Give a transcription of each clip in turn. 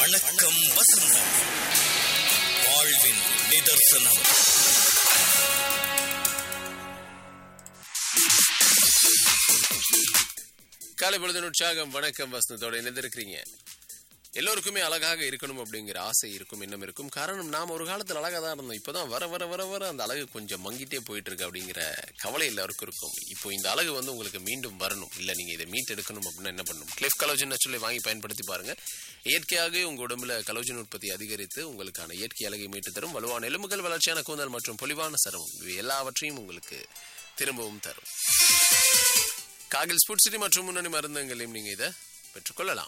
வணக்கம் வசந்தம் வாழ்வின் நிதர்சனம் காலை பொழுதின் உற்சாகம் வணக்கம் வசனத்தோட இணைந்திருக்கிறீங்க எல்லோருக்குமே அழகாக இருக்கணும் அப்படிங்கிற ஆசை இருக்கும் எண்ணம் இருக்கும் காரணம் நாம் ஒரு காலத்தில் அழகாக தான் இருந்தோம் இப்போதான் வர வர வர வர அந்த அழகு கொஞ்சம் மங்கிட்டே போயிட்டு இருக்கு அப்படிங்கிற கவலை எல்லாருக்கும் இருக்கும் இப்போ இந்த அழகு வந்து உங்களுக்கு மீண்டும் வரணும் இல்லை நீங்கள் இதை மீட் எடுக்கணும் அப்படின்னா என்ன பண்ணணும் கிளிஃப் கலோஜன் சொல்லி வாங்கி பயன்படுத்தி பாருங்க இயற்கையாகவே உங்கள் உடம்புல கலோஜன் உற்பத்தி அதிகரித்து உங்களுக்கான இயற்கை அழகை மீட்டு தரும் வலுவான எலும்புகள் வளர்ச்சியான கூந்தல் மற்றும் பொலிவான சருமம் இவை எல்லாவற்றையும் உங்களுக்கு திரும்பவும் தரும் காகில் ஸ்புட் சிட்டி மற்றும் முன்னணி மருந்தங்களையும் நீங்க இதை பெற்றுக்கொள்ளலாம்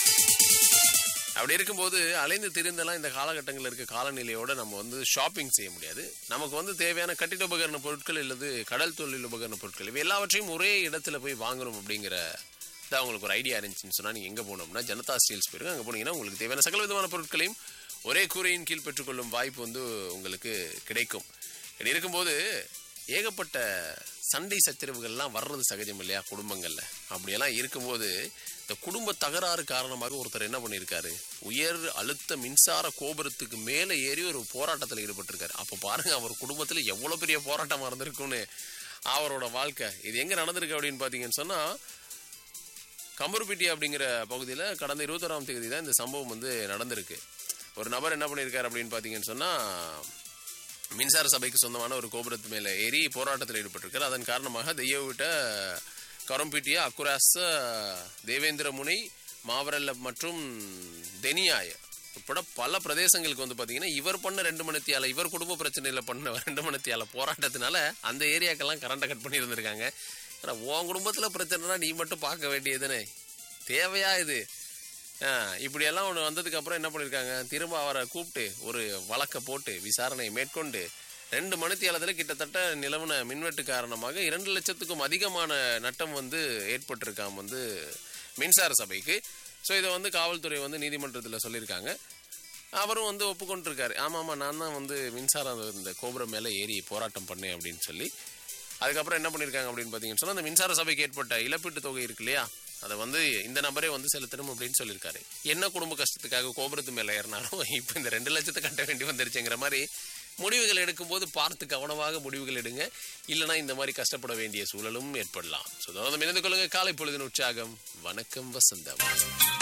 அப்படி இருக்கும்போது அலைந்து திரிந்தெல்லாம் இந்த காலகட்டங்களில் இருக்க காலநிலையோட நம்ம வந்து ஷாப்பிங் செய்ய முடியாது நமக்கு வந்து தேவையான கட்டிட உபகரண பொருட்கள் அல்லது கடல் தொழில் உபகரண பொருட்கள் இவை எல்லாவற்றையும் ஒரே இடத்துல போய் வாங்கணும் அப்படிங்கிற தான் உங்களுக்கு ஒரு ஐடியா இருந்துச்சுன்னு சொன்னால் நீங்கள் எங்கே போகணும்னா ஜனதா ஸ்டீல்ஸ் போயிருங்க அங்கே போனீங்கன்னா உங்களுக்கு தேவையான சகல விதமான பொருட்களையும் ஒரே கூரையின் கீழ் பெற்றுக்கொள்ளும் வாய்ப்பு வந்து உங்களுக்கு கிடைக்கும் இப்படி இருக்கும்போது ஏகப்பட்ட சண்டை சச்சரவுகள்லாம் வர்றது சகஜம் இல்லையா குடும்பங்கள்ல அப்படியெல்லாம் இருக்கும்போது இந்த குடும்ப தகராறு காரணமாக ஒருத்தர் என்ன பண்ணியிருக்காரு உயர் அழுத்த மின்சார கோபுரத்துக்கு மேலே ஏறி ஒரு போராட்டத்தில் ஈடுபட்டிருக்காரு அப்போ பாருங்க அவர் குடும்பத்தில் எவ்வளோ பெரிய போராட்டமாக இருந்திருக்கும்னு அவரோட வாழ்க்கை இது எங்கே நடந்திருக்கு அப்படின்னு பார்த்தீங்கன்னு சொன்னால் கம்பருப்பட்டி அப்படிங்கிற பகுதியில் கடந்த இருபத்தொராம் தேதி தான் இந்த சம்பவம் வந்து நடந்திருக்கு ஒரு நபர் என்ன பண்ணியிருக்காரு அப்படின்னு பார்த்தீங்கன்னு சொன்னால் மின்சார சபைக்கு சொந்தமான ஒரு கோபுரத்து மேலே ஏறி போராட்டத்தில் ஈடுபட்டிருக்கார் அதன் காரணமாக தெய்யவிட்ட கரம்பிட்டியா அக்குராச தேவேந்திர முனை மாவரல்ல மற்றும் தெனியாய உட்பட பல பிரதேசங்களுக்கு வந்து பார்த்தீங்கன்னா இவர் பண்ண ரெண்டு மணித்தியால இவர் குடும்ப பிரச்சனையில் பண்ண ரெண்டு மணித்தியால போராட்டத்தினால அந்த ஏரியாக்கெல்லாம் கரண்ட்டை கட் பண்ணி இருந்திருக்காங்க ஆனா, உன் குடும்பத்தில் பிரச்சனைனா நீ மட்டும் பார்க்க வேண்டியதுன்னு தேவையா இது ஆ, இப்படியெல்லாம் ஒன்று வந்ததுக்கு அப்புறம் என்ன பண்ணியிருக்காங்க திரும்ப அவரை கூப்பிட்டு ஒரு வழக்கை போட்டு விசாரணை மேற்கொண்டு ரெண்டு மணித்தியாலத்தில் கிட்டத்தட்ட நிலவன மின்வெட்டு காரணமாக இரண்டு லட்சத்துக்கும் அதிகமான நட்டம் வந்து ஏற்பட்டிருக்காம் வந்து மின்சார சபைக்கு ஸோ இதை வந்து காவல்துறை வந்து நீதிமன்றத்தில் சொல்லியிருக்காங்க அவரும் வந்து ஒப்புக்கொண்டிருக்காரு ஆமாம் ஆமாம் நான் தான் வந்து மின்சாரம் இந்த கோபுரம் மேலே ஏறி போராட்டம் பண்ணேன் அப்படின்னு சொல்லி அதுக்கப்புறம் என்ன பண்ணியிருக்காங்க அப்படின்னு பார்த்தீங்கன்னு சொன்னால் அந்த மின்சார சபைக்கு ஏற்பட்ட இழப்பீட்டு தொகை இருக்கு இல்லையா அதை வந்து இந்த நபரே வந்து செலுத்தணும் அப்படின்னு சொல்லியிருக்காரு என்ன குடும்ப கஷ்டத்துக்காக கோபுரத்து மேலே ஏறினாலும் இப்போ இந்த ரெண்டு லட்சத்தை கட்ட வேண்டி வந்துருச்சுங்கிற மாதிரி முடிவுகள் எடுக்கும்போது பார்த்து கவனமாக முடிவுகள் எடுங்க இல்லைனா இந்த மாதிரி கஷ்டப்பட வேண்டிய சூழலும் ஏற்படலாம் ஸோ தொடர்ந்து இணைந்து கொள்ளுங்க காலை பொழுதின் உற்சாகம் வணக்கம் வசந்தம்